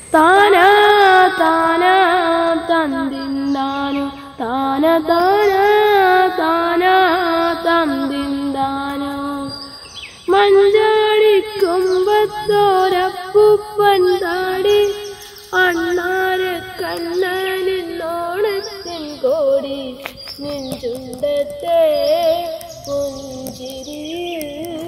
താനാ താനാ തന്തിന്താനു താന താന താനാ തന്തിന്താനു മഞ്ചാടിക്കുമ്പത്തോരപ്പൂപ്പൻ താടി അണ്ണാര കണ്ണനിൽ ഓണത്തിൻ കോടി നെഞ്ചുണ്ടത്തെ പുഞ്ചിരിയിൽ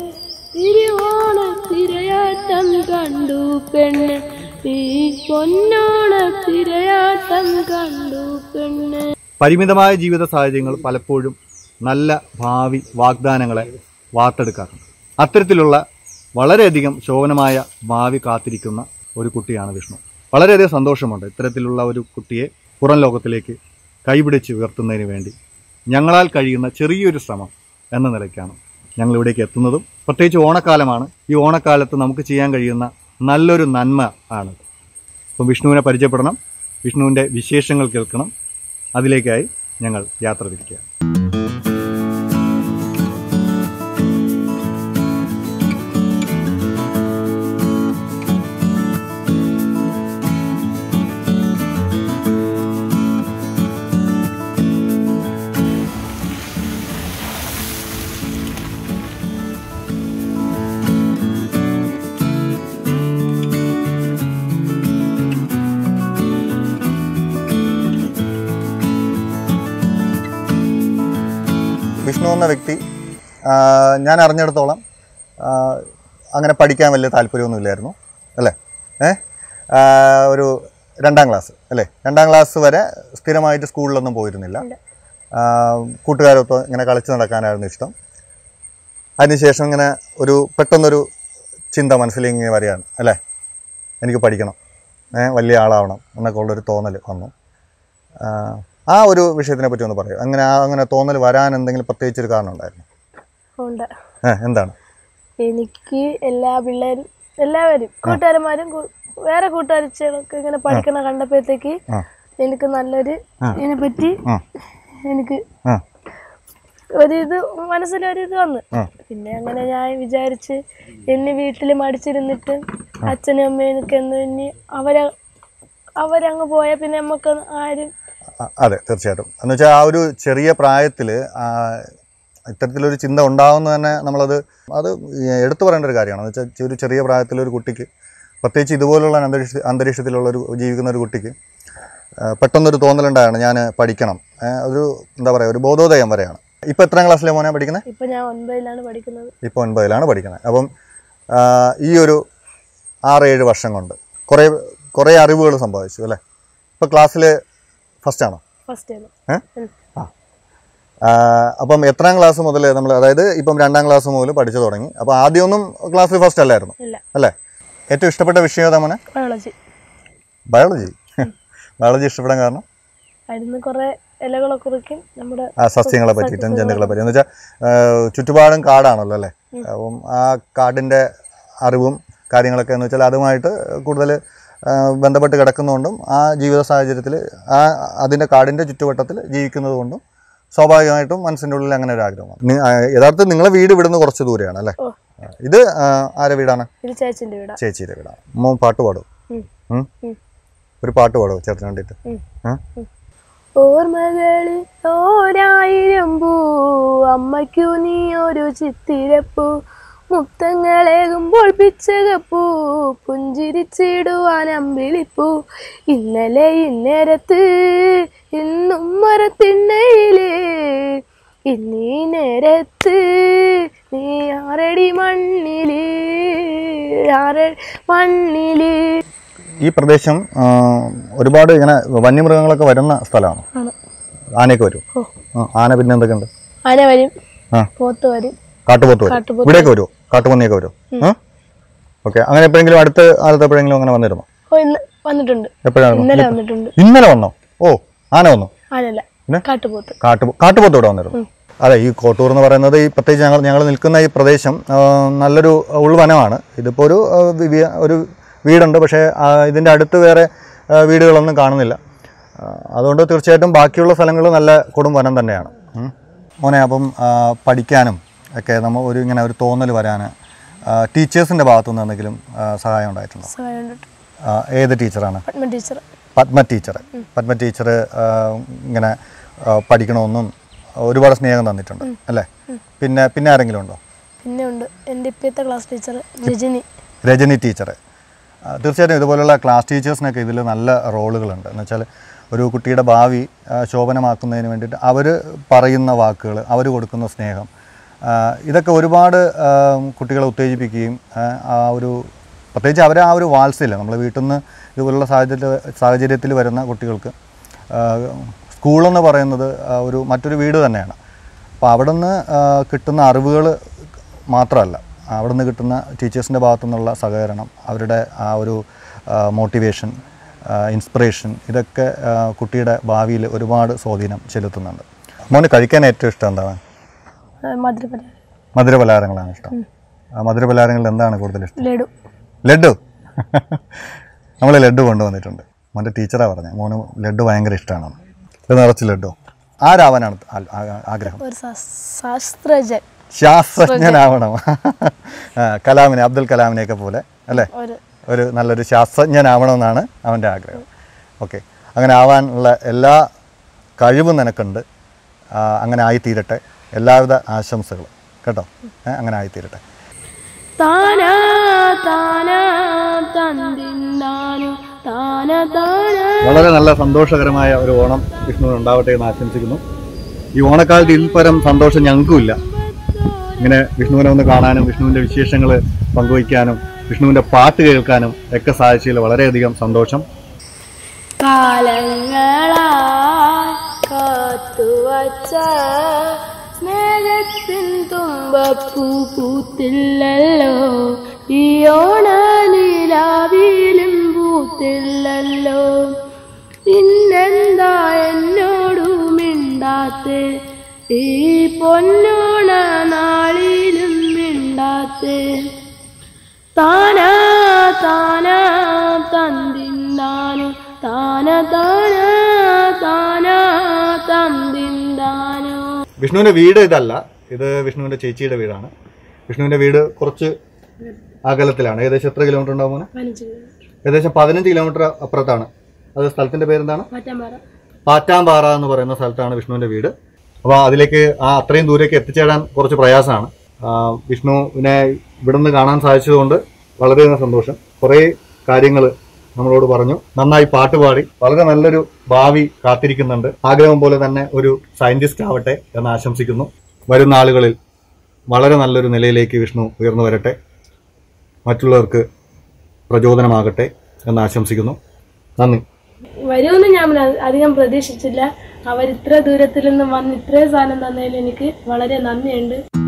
തിരുവോണത്തിരയാട്ടം കണ്ടു പെണ്ണ് ഈ പൊന്നോണത്തിരയാട്ടം കണ്ടു പെണ്ണ് പരിമിതമായ ജീവിത സാഹചര്യങ്ങൾ പലപ്പോഴും നല്ല ഭാവി വാഗ്ദാനങ്ങളെ വാർത്തെടുക്കാറുണ്ട് അത്തരത്തിലുള്ള വളരെയധികം ശോഭനമായ ഭാവി കാത്തിരിക്കുന്ന ഒരു കുട്ടിയാണ് വിഷ്ണു വളരെയധികം സന്തോഷമുണ്ട് ഇത്തരത്തിലുള്ള ഒരു കുട്ടിയെ പുറം ലോകത്തിലേക്ക് കൈപിടിച്ച് ഉയർത്തുന്നതിന് വേണ്ടി ഞങ്ങളാൽ കഴിയുന്ന ചെറിയൊരു ശ്രമം എന്ന നിലയ്ക്കാണ് ഞങ്ങൾ ഇവിടേക്ക് എത്തുന്നതും പ്രത്യേകിച്ച് ഓണക്കാലമാണ് ഈ ഓണക്കാലത്ത് നമുക്ക് ചെയ്യാൻ കഴിയുന്ന നല്ലൊരു നന്മ ആണ് അപ്പം വിഷ്ണുവിനെ പരിചയപ്പെടണം വിഷ്ണുവിൻ്റെ വിശേഷങ്ങൾ കേൾക്കണം അതിലേക്കായി ഞങ്ങൾ യാത്ര തിരിക്കുക വിഷ്ണു എന്ന വ്യക്തി ആ, ഞാൻ അറിഞ്ഞിടത്തോളം ആ, അങ്ങനെ പഠിക്കാൻ വലിയ താല്പര്യമൊന്നുമില്ലായിരുന്നു അല്ലേ ഏ ആ, ഒരു രണ്ടാം ക്ലാസ് അല്ലേ രണ്ടാം ക്ലാസ് വരെ സ്ഥിരമായിട്ട് സ്കൂളിലൊന്നും പോയിരുന്നില്ല ആ, കൂട്ടുകാരൊത്ത് ഇങ്ങനെ കളിച്ച് നടക്കാനായിരുന്നു ഇഷ്ടം അതിനുശേഷം ഇങ്ങനെ ഒരു പെട്ടെന്നൊരു ചിന്ത മനസ്സിലിങ്ങനെ വരികയാണ് അല്ലേ എനിക്ക് പഠിക്കണം ഏ വലിയ ആളാവണം എന്നൊക്കെ ഉള്ളൊരു തോന്നൽ വന്നു ആ, ആ ഒരു വിഷയത്തിനെ പറ്റി ഒന്ന് പറയൂ അങ്ങനെ ആ അങ്ങനെ തോന്നൽ വരാൻ എന്തെങ്കിലും പ്രത്യേകിച്ചൊരു കാരണം ഉണ്ടായിരുന്നു ഉണ്ട് ഏ എന്താണ് എനിക്ക് എല്ലാ പിള്ളേരും എല്ലാവരും കൂട്ടുകാരന്മാരും കൂ- വേറെ കൂട്ടുകാരിച്ചൊക്കെ ഇങ്ങനെ പഠിക്കണ കണ്ടപ്പോഴത്തേക്ക് ആ. എനിക്ക് നല്ലൊരു ഇതിനെ പറ്റി ആ എനിക്ക് ആ ഒരിത് മനസ്സിലൊരിത് വന്ന് ആ. പിന്നെ അങ്ങനെ ഞാൻ വിചാരിച്ച് എന്നെ വീട്ടിൽ മടിച്ചിരുന്നിട്ട് അച്ഛനും അമ്മയും ഒക്കെ എന്ന് ഇനി അവരെ അവരങ്ങ് പോയാൽ പിന്നെ നമുക്ക് ആരും അ- അതെ തീർച്ചയായിട്ടും എന്ന് വെച്ചാൽ ആ ഒരു ചെറിയ പ്രായത്തിൽ ഇത്തരത്തിലൊരു ചിന്ത ഉണ്ടാവുന്ന തന്നെ നമ്മളത് അത് എടുത്തു പറയേണ്ട ഒരു കാര്യമാണ് എന്ന് വെച്ചാൽ ഒരു ചെറിയ പ്രായത്തിൽ ഒരു കുട്ടിക്ക് പ്രത്യേകിച്ച് ഇതുപോലുള്ള അന്തരീക്ഷ അന്തരീക്ഷത്തിലുള്ള ഒരു ജീവിക്കുന്ന ഒരു കുട്ടിക്ക് ആ, പെട്ടെന്നൊരു തോന്നലുണ്ടായാണ് ഞാൻ പഠിക്കണം ഏ, ഒരു എന്താ പറയുക ഒരു ബോധോദയം വരെയാണ് ഇപ്പം എത്രാം ക്ലാസ്സിലെ മോനെ പഠിക്കുന്നത് ഇപ്പൊ ഞാൻ ഒൻപതിലാണ് പഠിക്കുന്നത് ഇപ്പോൾ ഒൻപതിലാണ് പഠിക്കുന്നത് അപ്പം ആ, ഈ ഒരു ആറ് ഏഴ് വർഷം കൊണ്ട് കുറേ കുറേ അറിവുകൾ സംഭവിച്ചു അല്ലേ ഇപ്പോൾ ക്ലാസ്സിൽ ഫസ്റ്റ് ആണോ ഫസ്റ്റ് ടൈം ഏ? ആ. ആ, അപ്പം എത്രാം ക്ലാസ് മുതൽ നമ്മൾ അതായത് ഇപ്പം രണ്ടാം ക്ലാസ് മുതൽ പഠിച്ചു തുടങ്ങി അപ്പോൾ ആദ്യമൊന്നും ക്ലാസ്സിൽ ഫസ്റ്റ് അല്ലായിരുന്നു ഇല്ല അല്ലേ ഏറ്റവും ഇഷ്ടപ്പെട്ട വിഷയം ഏതാ മോനെ ബയോളജി ബയോളജി ബയോളജി ഇഷ്ടപ്പെടാൻ കാരണം അതിന് കുറെ ഇലകളെ കുറിക്കും നമ്മുടെ ആ സസ്യങ്ങളെ പറ്റിയിട്ടും ജന്തുക്കളെ പറ്റി എന്ന് വെച്ചാൽ ചുറ്റുപാടും കാടാണല്ലോ അല്ലേ അപ്പം ആ കാടിൻ്റെ അറിവും കാര്യങ്ങളൊക്കെ എന്ന് വെച്ചാൽ അതുമായിട്ട് കൂടുതൽ ബന്ധപ്പെട്ട് കിടക്കുന്നതുകൊണ്ടും ആ ജീവിത സാഹചര്യത്തിൽ ആ അതിൻ്റെ കാടിൻ്റെ ചുറ്റുവട്ടത്തിൽ ജീവിക്കുന്നത് കൊണ്ടും സ്വാഭാവികമായിട്ടും മനസ്സിൻ്റെ ഉള്ളിൽ അങ്ങനെ ഒരു ആഗ്രഹമാണ് നി- ആ, യഥാർത്ഥത്തിൽ നിങ്ങളെ വീട് ഇവിടുന്ന് കുറച്ച് ദൂരെയാണ് അല്ലേ ഓ. ആ, ഇത് ആ, ആരെ വീടാണ് ഇത് ചേച്ചിന്റെ വീടാ ചേച്ചിയുടെ വീടാണ് മോൻ പാട്ട് പാടും ഉം. ഉം? ഉം. ഒരു പാട്ട് പാടുമോ ചേട്ടന് വേണ്ടിയിട്ട് ഉം. ആ? ഓർമ്മകളിൽ ഓരായിരം പൂ അമ്മയ്ക്കു നീ ഒരു ചിത്തിരപ്പൂ മുത്തങ്ങളേകുമ്പോൾ പിച്ചകപ്പൂ പുഞ്ചിരിച്ചിടുവാൻ അമ്പിളിപ്പൂ ഇന്നലെ ഇന്നേരത്ത് ഇന്നും മരത്തിണ്ണയില് ഇന്നീ നേരത്ത് നീ ആറടി മണ്ണില് ആറടി മണ്ണില് ഈ പ്രദേശം ആ, ഒരുപാട് ഇങ്ങനെ വന്യമൃഗങ്ങളൊക്കെ വരുന്ന സ്ഥലമാണ് ആണ് ആനയൊക്കെ വരും ഓ ആ, ആന പിന്നെ എന്തൊക്കെയുണ്ട് ആന വരും ആ പോത്ത് വരും കാട്ടുപോത്ത് വരും കാട്ടുപോത്ത് ഇവിടെയൊക്കെ വരുമോ കാട്ടുപന്നിയൊക്കെ വരുമോ ഓക്കെ അങ്ങനെ എപ്പോഴെങ്കിലും അടുത്ത കാലത്ത് എപ്പോഴെങ്കിലും അങ്ങനെ വന്നിരുന്നോ ഓ ഇന്ന് വന്നിട്ടുണ്ട് എപ്പോഴാണ് ഇന്നലെ വന്നിട്ടുണ്ട് ഇന്നലെ വന്നോ ഓ ആന വന്നു ആനല്ല പിന്നെ? കാട്ടുപോത്ത് കാട്ടു കാട്ടുപോത്ത് ഇവിടെ വന്നിരുന്നു അതെ ഈ കോട്ടൂർ എന്ന് പറയുന്നത് ഈ പ്രത്യേകിച്ച് ഞങ്ങൾ ഞങ്ങൾ നിൽക്കുന്ന ഈ പ്രദേശം ആ, നല്ലൊരു ഉൾവനമാണ് ഇതിപ്പോൾ ഒരു ആ, വി- ഒരു വീടുണ്ട് പക്ഷേ ആ, ഇതിൻ്റെ അടുത്ത് വേറെ ആ, വീടുകളൊന്നും കാണുന്നില്ല ആ, അതുകൊണ്ട് തീർച്ചയായിട്ടും ബാക്കിയുള്ള സ്ഥലങ്ങൾ നല്ല കൊടും വനം തന്നെയാണ് ഉം. മോനെ അപ്പം ആ, പഠിക്കാനും ഒക്കെ നമ്മൾ ഒരു ഇങ്ങനെ ഒരു തോന്നൽ വരാൻ ടീച്ചേഴ്സിൻ്റെ ഭാഗത്തുനിന്ന് എന്തെങ്കിലും ആ, സഹായം ഉണ്ടായിട്ടുണ്ടോ സഹായം കണ്ടിട്ട് ആ, ഏത് ടീച്ചറാണ് Padma teacher Padma teacher Padma teacher ഇങ്ങനെ ആ, പഠിക്കണമെന്നും ഒരുപാട് സ്നേഹം തന്നിട്ടുണ്ട് അല്ലേ പിന്നെ പിന്നെ ആരെങ്കിലും ഉണ്ടോ പിന്നെ ഉണ്ട് എൻ്റെ ഇപ്പോഴത്തെ class teacher Rajani Rajani teacher തീർച്ചയായിട്ടും ഇതുപോലുള്ള ക്ലാസ് ടീച്ചേഴ്സിനൊക്കെ ഇതിൽ നല്ല റോളുകളുണ്ട് എന്ന് വെച്ചാൽ ഒരു കുട്ടിയുടെ ഭാവി ആ, ശോഭനമാക്കുന്നതിന് വേണ്ടിയിട്ട് അവർ പറയുന്ന വാക്കുകൾ അവർ കൊടുക്കുന്ന സ്നേഹം ആ, ഇതൊക്കെ ഒരുപാട് ആ, കുട്ടികളെ ഉത്തേജിപ്പിക്കുകയും ആ, ആ ഒരു പ്രത്യേകിച്ച് അവരെ ആ ഒരു വാത്സല്യം നമ്മൾ വീട്ടിൽ നിന്ന് ഇതുപോലുള്ള സാഹചര്യ സാഹചര്യത്തിൽ വരുന്ന കുട്ടികൾക്ക് ആ, സ്കൂളെന്ന് പറയുന്നത് ആ, ഒരു മറ്റൊരു വീട് തന്നെയാണ് അപ്പോൾ അവിടെ നിന്ന് കിട്ടുന്ന അറിവുകൾ മാത്രമല്ല അവിടെ നിന്ന് കിട്ടുന്ന ടീച്ചേഴ്സിൻ്റെ ഭാഗത്തു നിന്നുള്ള സഹകരണം അവരുടെ ആ ഒരു മോട്ടിവേഷൻ ഇൻസ്പിറേഷൻ ഇതൊക്കെ ആ, കുട്ടിയുടെ ഭാവിയിൽ ഒരുപാട് സ്വാധീനം ചെലുത്തുന്നുണ്ട് മോന് കഴിക്കാൻ ഏറ്റവും ഇഷ്ടം എന്താണ് മധുരപ്പല മധുരപലഹാരങ്ങളാണ് ഇഷ്ടം ആ മധുരപലഹാരങ്ങളിൽ എന്താണ് കൂടുതൽ ഇഷ്ടം ലഡു ലഡു നമ്മൾ ലഡു കൊണ്ടുവന്നിട്ടുണ്ട് മോൻ്റെ ടീച്ചറാണ് പറഞ്ഞത് മോന് ലഡു ഭയങ്കര ഇഷ്ടമാണ് ഇത് നിറച്ച് ലഡു ആരാവാനാണ് ആ- ആ- ആഗ്രഹം ഒരു ശാസ്- ശാസ്ത്രജ്ഞൻ ശാസ്ത്രജ്ഞനാവണം ആ, കലാമിനെ അബ്ദുൽ കലാമിനെയൊക്കെ പോലെ അല്ലേ ഒരു ഒരു നല്ലൊരു ശാസ്ത്രജ്ഞനാവണമെന്നാണ് അവൻ്റെ ആഗ്രഹം ഓക്കെ അങ്ങനെ ആവാനുള്ള എല്ലാ കഴിവും നിനക്കുണ്ട് ആ, അങ്ങനെ ആയിത്തീരട്ടെ എല്ലാവിധ ആശംസകളും കേട്ടോ ഏ, അങ്ങനെ ആയിത്തീരട്ടെ താനാ താനാ തന്തിന്നാനു താന താന വളരെ നല്ല സന്തോഷകരമായ ഒരു ഓണം വിഷ്ണുവിന് ഉണ്ടാവട്ടെ എന്ന് ആശംസിക്കുന്നു ഈ ഓണക്കാലത്ത് ഇതിൽ പരം സന്തോഷം ഞങ്ങൾക്കുമില്ല ഇങ്ങനെ വിഷ്ണുവിനെ ഒന്ന് കാണാനും വിഷ്ണുവിൻ്റെ വിശേഷങ്ങൾ പങ്കുവയ്ക്കാനും വിഷ്ണുവിൻ്റെ പാട്ട് കേൾക്കാനും ഒക്കെ സാധിച്ചതിൽ വളരെയധികം സന്തോഷം കാലങ്ങളാ കാത്തുവച്ച സ്നേഹത്തിൻ തുമ്പപ്പൂ പൂത്തില്ലല്ലോ ഈ ഓണ നിലാവിലും പൂത്തില്ലല്ലോ പിന്നെന്താ എന്നോടു മിണ്ടാത്തെ ഈ പൊന്നോണ നാളിലും മിണ്ടാത്തെ താനാ താനാ തന്തിന്താനു താന താന താനാ തന്തിന്താനു വിഷ്ണുവിൻ്റെ വീട് ഇതല്ല ഇത് വിഷ്ണുവിൻ്റെ ചേച്ചിയുടെ വീടാണ് വിഷ്ണുവിൻ്റെ വീട് കുറച്ച് അകലത്തിലാണ് ഏകദേശം എത്ര കിലോമീറ്റർ ഉണ്ടാവും മോനെ? ഏകദേശം പതിനഞ്ച് കിലോമീറ്റർ അപ്പുറത്താണ് അത് സ്ഥലത്തിൻ്റെ പേരെന്താണ് മാറ്റാമ്പാറ പാറ്റാമ്പാറ എന്ന് പറയുന്ന സ്ഥലത്താണ് വിഷ്ണുവിന്റെ വീട് അപ്പോൾ അതിലേക്ക് ആ അത്രയും ദൂരേക്ക് എത്തിച്ചേരാൻ കുറച്ച് പ്രയാസമാണ് ആ, വിഷ്ണുവിനെ ഇവിടെ നിന്ന് കാണാൻ സാധിച്ചതുകൊണ്ട് വളരെയധികം സന്തോഷം കുറേ കാര്യങ്ങൾ നമ്മളോട് പറഞ്ഞു നന്നായി പാട്ട് പാടി വളരെ നല്ലൊരു ഭാവി കാത്തിരിക്കുന്നുണ്ട് ആഗ്രഹം പോലെ തന്നെ ഒരു സയന്റിസ്റ്റ് ആവട്ടെ എന്ന് ആശംസിക്കുന്നു വരുന്ന ആളുകളിൽ വളരെ നല്ലൊരു നിലയിലേക്ക് വിഷ്ണു ഉയർന്നു വരട്ടെ മറ്റുള്ളവർക്ക് പ്രചോദനമാകട്ടെ എന്ന് ആശംസിക്കുന്നു നന്ദി വരുമെന്ന് ഞാൻ അധികം പ്രതീക്ഷിച്ചില്ല അവർ ഇത്ര ദൂരത്തിൽ നിന്ന് വന്ന് ഇത്രയും സാധനം തന്നതിൽ എനിക്ക് വളരെ നന്ദിയുണ്ട്